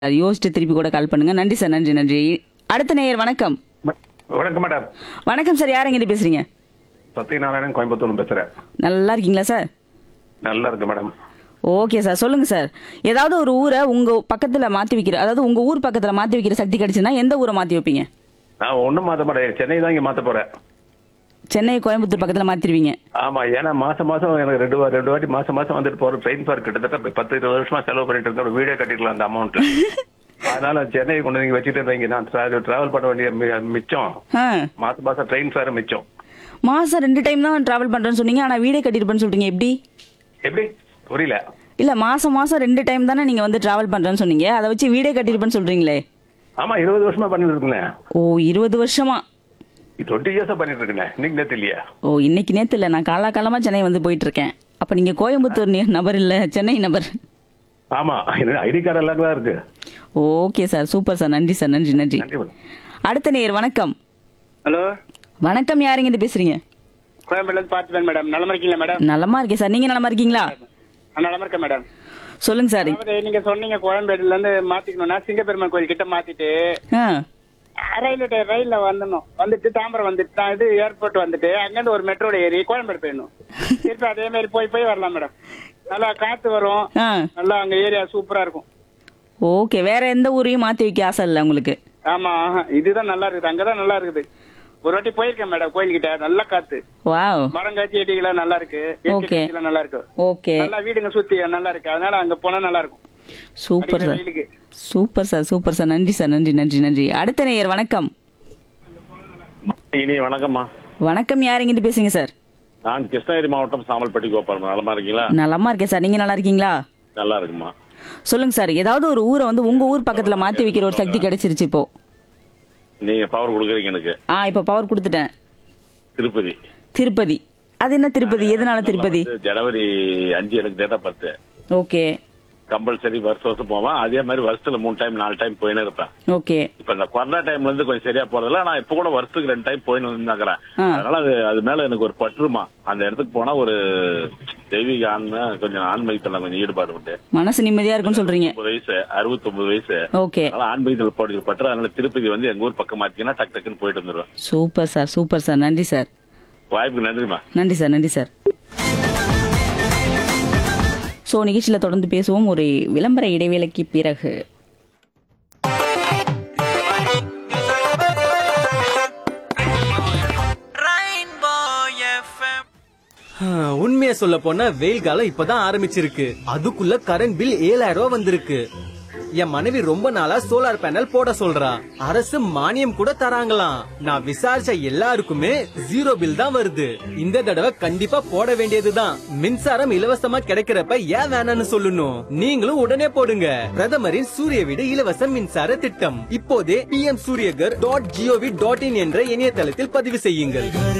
அது யோசிச்சு திருப்பி கூட கால் பண்ணுங்க நன்றி சார் நன்றி நன்றி அடுத்த நேயர் வணக்கம் ம- வணக்கம் மேடம் வணக்கம் சார் யார் எங்கிட்ட பேசுறீங்க சத்யநாராயணன் கோயம்புத்தூர் பேசுறேன் நல்லா இருக்கீங்களா சார் நல்லா இருக்கு மேடம் ஓகே சார் சொல்லுங்க சார் ஏதாவது ஒரு ஊரை உங்க பக்கத்துல மாத்தி வைக்கிற அதாவது உங்க ஊர் பக்கத்துல மாத்தி வைக்கிற சக்தி கிடைச்சுன்னா எந்த ஊரை மாத்தி வைப்பீங்க நான் ஒண்ணும் மாத்த மாட்டேன் சென்னை தான் இங்க மாத்த போறேன் சென்னை கோயம்புத்தூர் பக்கத்துல மாத்திருவீங்க ஆமா ஏன்னா மாசம் மாசம் எனக்கு ரெண்டு வா- ரெண்டு வாட்டி மாசம் மாசம் வந்துட்டு போற ட்ரெயின் ஃபேர் கிட்டத்தட்ட பத்து இருபது வருஷமா செலவு பண்ணிட்டு இருந்தேன் ஒரு வீடே கட்டிக்கலாம் அந்த அமௌண்ட் அதனால சென்னை கொண்டு நீங்க வச்சுட்டு வைங்க நான் டிராவல் பண்ண வேண்டிய மி- மிச்சம் ஆ மாசம் மாசம் ட்ரெயின் ஃபேர் மிச்சம் மாசம் ரெண்டு டைம் தான் டிராவல் பண்றேன்னு சொன்னீங்க ஆனா வீடே கட்டிருப்பேன்னு சொல்றீங்க எப்படி எப்படி புரியல இல்ல மாசம் மாசம் ரெண்டு டைம் தானே நீங்க வந்து டிராவல் பண்றேன்னு சொன்னீங்க அதை வச்சு வீடே கட்டிருப்பேன்னு சொல்றீங்களே ஆமா இருபது வருஷமா பண்ணிட்டு இருக்கேன் ஓ இருபது வருஷமா டுவெண்ட்டி இயர்ஸா பண்ணிட்டு இருக்கேன் இன்னைக்கு நேத்து இல்லையா ஓ இன்னைக்கு நேத்து இல்ல நான் காலாகாலமா சென்னை வந்து போயிட்டு இருக்கேன் அப்ப நீங்க கோயம்புத்தூர் நே- நபர் இல்ல சென்னை நபர் ஆமா ஐடி கார்டு எல்லாம் தான் இருக்கு ஓகே சார் சூப்பர் சார் நன்றி சார் நன்றி நன்றி நன்றி மேடம் அடுத்த நேயர் வணக்கம் ஹலோ வணக்கம் யாருங்க இது பேசுறீங்க கோயம்பேடுலேருந்து பார்த்துப்பேன் மேடம் நலமா இருக்கீங்களா மேடம் நலமா இருக்கேன் சார் நீங்க நலமா இருக்கீங்களா நான் நலமா இருக்கேன் மேடம் சொல்லுங்க சார் அதாவது நீங்க சொன்னீங்க கோயம்பேடுல இருந்து மாத்திக்கணும்னா சிங்கப்பெருமாள் கோயில் கிட்ட மாத்திட்டு ஆ ரயில் ரயில்ல வந்துடணும் வந்துட்டு தாம்பரம் வந்துட்டு தான் இது ஏர்போர்ட் வந்துட்டு அங்கிருந்து ஒரு மெட்ரோல ஏறி கோயம்பேடு போயிடணும் திருப்பி அதே மாதிரி போய் போய் வரலாம் மேடம் நல்லா காத்து வரும் ஆ நல்லா அங்க ஏரியா சூப்பரா இருக்கும் ஓகே வேற எந்த ஊரையும் மாத்தி வைக்க ஆசை இல்ல உங்களுக்கு ஆமா ஆஹா, இதுதான் நல்லா இருக்குது அங்கதான் நல்லா இருக்குது ஒரு வாட்டி போயிருக்கேன் மேடம் கோயில்கிட்ட நல்லா காத்து வாவ் மரங்காட்சி செடிகளாம் நல்லா இருக்கு இயற்கை Okay. காட்சிலாம் நல்லா இருக்கு ஓகே நல்லா வீடுங்க சுத்தி நல்லா இருக்கு அதனால அங்க போனா நல்லா இருக்கும் சூப்பர் அடிக்கிற சார் வெயிலுக்கு. சூப்பர் சார் சூப்பர் சார் நன்றி சார் நன்றி நன்றி நன்றி அடுத்த நேயர் வணக்கம் இனி வணக்கம்மா வணக்கம் யாருங்க இது பேசுங்க சார் நான் கிருஷ்ணகிரி மாவட்டம் சாமல்பட்டி கோபால் நலமா இருக்கீங்களா நலமா இருக்கேன் சார் நீங்க நல்லா இருக்கீங்களா நல்லா இருக்குமா சொல்லுங்க சார் ஏதாவது ஒரு ஊரை வந்து உங்க ஊர் பக்கத்துல மாத்தி வைக்கிற ஒரு சக்தி கிடைச்சிருச்சு இப்போ நீங்க பவர் கொடுக்குறீங்க எனக்கு ஆ இப்போ பவர் கொடுத்துட்டேன் திருப்பதி திருப்பதி அது என்ன திருப்பதி எதனால திருப்பதி வந்து ஜனவரி அஞ்சு எனக்கு டேட்டா பத்து ஓகே கம்பல்சரி வருஷம் வருஷம் போவேன் அதே மாதிரி வருஷத்துல மூணு டைம் நாலு டைம் போயின்னு இருப்பேன் ஓகே இப்ப இந்த கொரோனா டைம்ல இருந்து கொஞ்சம் சரியா போறதில்ல நான் இப்ப கூட வருஷத்துக்கு ரெண்டு டைம் போயின்னு வந்துக்கிறேன் ஆ. அதனால அது அது மேல எனக்கு ஒரு பற்றுமா அந்த இடத்துக்கு போனா ஒரு தெய்வீக ஆன்மை கொஞ்சம் ஆன்மீகத்துல கொஞ்சம் ஈடுபாடு உண்டு மனசு நிம்மதியா இருக்குன்னு சொல்றீங்க முப்பது வயசு அறுபத்தொன்பது வயசு ஓகே அதனால ஆன்மீகத்தில் போடுகிற பற்று அதனால திருப்பதி வந்து எங்க ஊர் பக்கம் மாத்தீங்கன்னா டக் டக்குன்னு போயிட்டு வந்துருவேன் சூப்பர் சார் சூப்பர் சார் நன்றி சார் வாய்ப்புக்கு நன்றிமா நன்றி சார் நன்றி சார் ஸோ நிகழ்ச்சியில் தொடர்ந்து பேசுவோம் ஒரு விளம்பர இடைவேளைக்கு பிறகு உண்மையை சொல்ல போனா வெயில் காலம் இப்பதான் ஆரம்பிச்சிருக்கு அதுக்குள்ள கரண்ட் பில் ஏழாயிரம் ரூபாய் வந்திருக்கு என் மனைவி ரொம்ப நாளா சோலார் பேனல் போட சொல்றா அரசு மானியம் கூட தராங்களாம் நான் விசாரிச்ச எல்லாருக்குமே ஜீரோ பில் தான் வருது இந்த தடவை கண்டிப்பா போட வேண்டியதுதான் மின்சாரம் இலவசமா கிடைக்கிறப்ப ஏன் வேணாம்னு சொல்லணும் நீங்களும் உடனே போடுங்க பிரதமரின் சூரிய வீடு இலவச மின்சார திட்டம் இப்போதே P M Suryaghar dot G O V dot in என்ற இணையதளத்தில் பதிவு செய்யுங்கள்